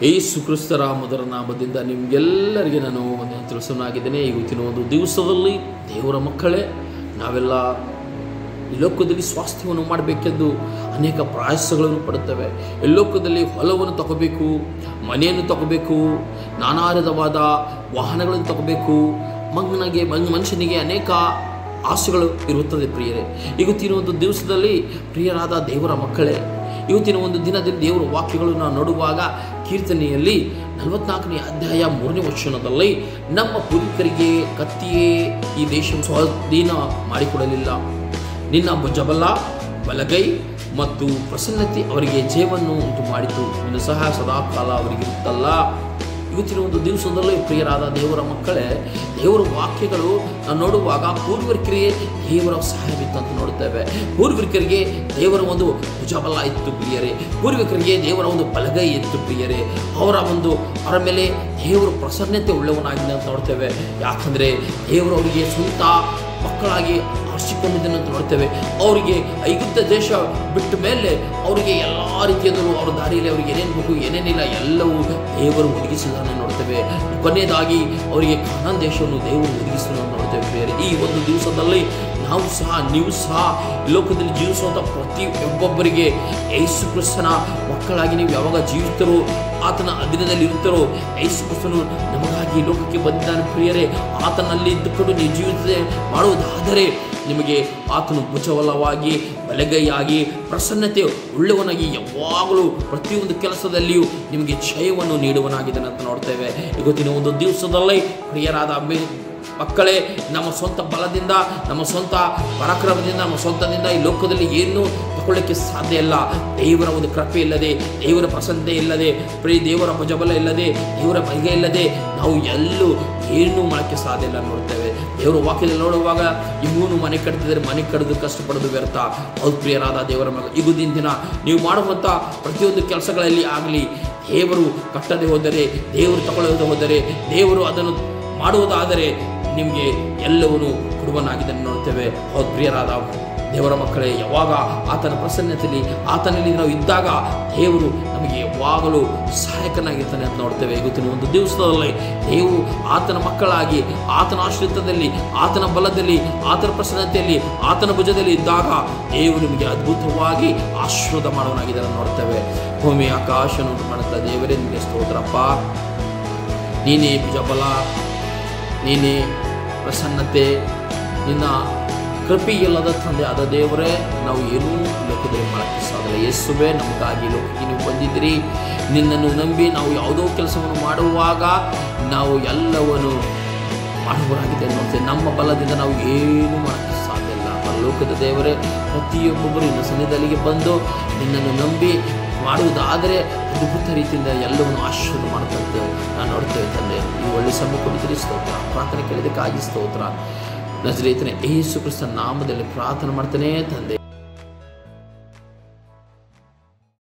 ಯೇಸು ಕ್ರಿಸ್ತರ ಮಧುರ ನಾಮದಿಂದ ನಿಮಗೆಲ್ಲರಿಗೆ ನಾನು ಒಂದು ತಿಳಿಸೋನಾಗಿದ್ದೇನೆ ಇವತ್ತಿನ ಒಂದು ದಿವಸದಲ್ಲಿ ದೇವರ ಮಕ್ಕಳೇ ನಾವೆಲ್ಲ ಈ ಲೋಕದಲ್ಲಿ ಸ್ವಾಸ್ಥ್ಯವನ್ನು ಮಾಡಬೇಕೆಂದು ಅನೇಕ ಪ್ರಯಾಸಗಳನ್ನು ಪಡುತ್ತವೆ ಈ ಲೋಕದಲ್ಲಿ ಹೊಲವನ್ನು ತಗೋಬೇಕು ಮನೆಯನ್ನು ತಗೋಬೇಕು ನಾನಾ ವಿಧವಾದ ವಾಹನಗಳನ್ನು ತಗೋಬೇಕು ಮಗನಿಗೆ ಮನುಷ್ಯನಿಗೆ ಅನೇಕ ಆಸೆಗಳು ಇರುತ್ತದೆ ಪ್ರಿಯರೇ ಇವತ್ತಿನ ಒಂದು ದಿವಸದಲ್ಲಿ ಪ್ರಿಯರಾದ ದೇವರ ಮಕ್ಕಳೇ ಇವತ್ತಿನ ಒಂದು ದಿನದಲ್ಲಿ ದೇವರ ವಾಕ್ಯಗಳು ನಾವು ನೋಡುವಾಗ ಕೀರ್ತನೆಯಲ್ಲಿ ನಲವತ್ನಾಲ್ಕನೇ ಅಧ್ಯಾಯ ಮೂರನೇ ವಚನದಲ್ಲಿ ನಮ್ಮ ಪೂರ್ವಿಕರಿಗೆ ಕತ್ತಿಯೇ ಈ ದೇಶ ಸ್ವಾಧೀನ ಮಾಡಿಕೊಡಲಿಲ್ಲ ನಿನ್ನ ಭುಜಬಲ ಬಲಗೈ ಮತ್ತು ಪ್ರಸನ್ನತೆ ಅವರಿಗೆ ಜೇವನ್ನು ಉಂಟು ಮಾಡಿತು ಇನ್ನು ಸಹ ಸದಾಕಾಲ ಅವರಿಗಿರುತ್ತಲ್ಲ ಇವತ್ತಿನ ಒಂದು ದಿವಸದಲ್ಲಿ ಪ್ರಿಯರಾದ ದೇವರ ಮಕ್ಕಳೇ ದೇವರ ವಾಕ್ಯಗಳು ನಾವು ನೋಡುವಾಗ ಪೂರ್ವಿಕರಿಗೆ ದೇವರ ಸಹಾಯವಿತ್ತು ಅಂತ ನೋಡುತ್ತೇವೆ ಪೂರ್ವಿಕರಿಗೆ ದೇವರ ಒಂದು ಭುಜಬಲ ಇತ್ತು ಪ್ರಿಯರೇ ಪೂರ್ವಿಕರಿಗೆ ದೇವರ ಒಂದು ಬಲಗೈ ಇತ್ತು ಪ್ರಿಯರೇ ಅವರ ಒಂದು ಅವರ ಮೇಲೆ ದೇವರ ಪ್ರಸನ್ನತೆ ಉಳ್ಳವನಾಗಿ ಅಂತ ನೋಡ್ತೇವೆ ಯಾಕಂದರೆ ದೇವರು ಅವರಿಗೆ ಸ್ವಂತ ಮಕ್ಕಳಾಗಿ ಆರಿಸಿಕೊಂಡಿದ್ದನ್ನು ಅಂತ ನೋಡ್ತೇವೆ ಅವರಿಗೆ ಐಗುಪ್ತ ದೇಶ ಬಿಟ್ಟ ಮೇಲೆ ಅವರಿಗೆ ಎಲ್ಲ ರೀತಿಯಲ್ಲೂ ಅವರ ದಾರಿಯಲ್ಲಿ ಅವರಿಗೆ ಏನೇನು ಬೇಕು ಏನೇನಿಲ್ಲ ಎಲ್ಲವೂ ದೇವರು ಒದಗಿಸಿದನ್ನು ನೋಡ್ತೇವೆ ಕೊನೆಯದಾಗಿ ಅವರಿಗೆ ಕಾನಾನ್ ದೇಶವನ್ನು ದೇವರು ಒದಗಿಸಿದನ್ನು ನೋಡ್ತೇವೆ ಬೇರೆ ಈ ಒಂದು ದಿವಸದಲ್ಲಿ ನಾವು ಸಹ ನೀವು ಸಹ ಲೋಕದಲ್ಲಿ ಜೀವಿಸುವಂಥ ಪ್ರತಿ ಒಬ್ಬೊಬ್ಬರಿಗೆ ಯೇಸು ಕ್ರಿಸ್ತನ ಮಕ್ಕಳಾಗಿ ನೀವು ಯಾವಾಗ ಜೀವಿಸ್ತಾರೋ ಆತನ ಅಧೀನದಲ್ಲಿ ಇರುತ್ತಾರೋ ಯೇಸು ಕ್ರಿಸ್ತನು ನಮಗಾಗಿ ಲೋಕಕ್ಕೆ ಬಂದಿದ್ದಾನೆ ಪ್ರಿಯರೇ ಆತನಲ್ಲಿ ಇದ್ದುಕೊಂಡು ನೀವು ಜೀವಿತ ಮಾಡುವುದಾದರೆ ನಿಮಗೆ ಆತನು ಭುಜವಲವಾಗಿ ಬಲಗೈಯಾಗಿ ಪ್ರಸನ್ನತೆ ಉಳ್ಳವನಾಗಿ ಯಾವಾಗಲೂ ಪ್ರತಿಯೊಂದು ಕೆಲಸದಲ್ಲಿಯೂ ನಿಮಗೆ ಜಯವನ್ನು ನೀಡುವನಾಗಿದ್ದಾನೆ ಅಂತ ನೋಡ್ತೇವೆ ಇವತ್ತಿನ ಒಂದು ದಿವಸದಲ್ಲೇ ಪ್ರಿಯರಾದ ಮೇ ಮಕ್ಕಳೇ ನಮ್ಮ ಸ್ವಂತ ಬಲದಿಂದ ನಮ್ಮ ಸ್ವಂತ ಪರಾಕ್ರಮದಿಂದ ನಮ್ಮ ಸ್ವಂತದಿಂದ ಈ ಲೋಕದಲ್ಲಿ ಏನು ತಗೊಳ್ಳಿಕ್ಕೆ ಸಾಧ್ಯ ಇಲ್ಲ ದೇವರ ಒಂದು ಕೃಪೆ ಇಲ್ಲದೆ ದೇವರ ಪ್ರಸನ್ನತೆ ಇಲ್ಲದೆ ಪ್ರೀ ದೇವರ ಭುಜಬಲ ಇಲ್ಲದೆ ದೇವರ ಬಗೆ ಇಲ್ಲದೆ ನಾವು ಎಲ್ಲೂ ಏನೂ ಮಾಡೋಕ್ಕೆ ಸಾಧ್ಯ ಇಲ್ಲ ನೋಡ್ತೇವೆ ದೇವರ ವಾಕ್ಯದಲ್ಲಿ ನೋಡುವಾಗ ಇವನು ಮನೆ ಕಟ್ತಿದ್ರೆ ಮನೆ ಕಡಿದು ಕಷ್ಟಪಡೋದು ವ್ಯರ್ಥ ಹೌದು ಪ್ರಿಯರಾದ ದೇವರ ಮಗ ಇಗುದಿನ ದಿನ ನೀವು ಮಾಡುವಂಥ ಪ್ರತಿಯೊಂದು ಕೆಲಸಗಳಲ್ಲಿ ಆಗಲಿ ದೇವರು ಕಟ್ಟದೆ ಹೋದರೆ ದೇವರು ತಗೊಳ್ಳದೆ ಹೋದರೆ ದೇವರು ಅದನ್ನು ಮಾಡುವುದಾದರೆ ನಿಮಗೆ ಎಲ್ಲವನ್ನು ಕೊಡುವನಾಗಿದ್ದನ್ನು ನೋಡ್ತೇವೆ ಹೌದು ಪ್ರಿಯರಾದ ದೇವರ ಮಕ್ಕಳೇ ಯಾವಾಗ ಆತನ ಪ್ರಸನ್ನತೆಯಲ್ಲಿ ಆತನಲ್ಲಿ ನಾವು ಇದ್ದಾಗ ದೇವರು ನಮಗೆ ಯಾವಾಗಲೂ ಸಹಾಯಕನಾಗಿರ್ತಾನೆ ಅಂತ ನೋಡ್ತೇವೆ ಇವತ್ತಿನ ಒಂದು ದಿವಸದಲ್ಲಿ ದೇವರು ಆತನ ಮಕ್ಕಳಾಗಿ ಆತನ ಆಶ್ರಿತದಲ್ಲಿ ಆತನ ಬಲದಲ್ಲಿ ಆತನ ಪ್ರಸನ್ನತೆಯಲ್ಲಿ ಆತನ ಭುಜದಲ್ಲಿ ಇದ್ದಾಗ ದೇವರು ನಿಮಗೆ ಅದ್ಭುತವಾಗಿ ಆಶೀರ್ವಾದ ಮಾಡುವನಾಗಿದ್ದಾನೆ ನೋಡ್ತೇವೆ ಭೂಮಿ ಆಕಾಶನ ಮಾಡುತ್ತಾ ದೇವರೇ ನಿಮಗೆ ಸ್ತೋತ್ರಪ್ಪ ನೀನೇ ಭುಜಬಲ ನೀನೇ ಪ್ರಸನ್ನತೆ ನಿನ್ನ ಕೃಪೆಯಿಲ್ಲದ ತಂದೆ ಆದ ದೇವರೇ ನಾವು ಏನೂ ಲೋಕದಲ್ಲಿ ಮಾಡೋಕ್ಕೆ ಸಾಧ್ಯ ಯೇಸುವೆ ನಮಗಾಗಿ ಲೋಕಕ್ಕೆ ನೀವು ಬಂದಿದ್ದೀರಿ ನಿನ್ನನ್ನು ನಂಬಿ ನಾವು ಯಾವುದೋ ಕೆಲಸವನ್ನು ಮಾಡುವಾಗ ನಾವು ಎಲ್ಲವನ್ನು ಮಾಡುವರಾಗಿದೆ ನೋಡ್ತೇವೆ ನಮ್ಮ ಬಲದಿಂದ ನಾವು ಏನೂ ಮಾಡೋಕ್ಕೆ ಸಾಧ್ಯ ಇಲ್ಲ ಲೋಕದ ದೇವರೇ ಪ್ರತಿಯೊಬ್ಬೊಬ್ಬರು ಇನ್ನು ಸನ್ನಿಧಲ್ಲಿಗೆ ಬಂದು ನಿನ್ನನ್ನು ನಂಬಿ ಮಾಡುವುದಾದರೆ ಅದ್ಭುತ ರೀತಿಯಿಂದ ಎಲ್ಲವನ್ನು ಆಶೀರ್ವಾದ ಮಾಡ್ತಂತೆ ನಾನು ನೋಡ್ತೇವೆ ತಂದೆ ಈ ಒಳ್ಳೆ ಸಮಯ ಕೊಡಿದ್ರಿ ಸ್ತೋತ್ರ ಪ್ರಾರ್ಥನೆ ಕೇಳಿದಕ್ಕಾಗಿ ಸ್ತೋತ್ರ ನಜರೇತನೇ ಯೇಸು ಕ್ರಿಸ್ತನ ನಾಮದಲ್ಲಿ ಪ್ರಾರ್ಥನೆ ಮಾಡ್ತಾನೆ ತಂದೆ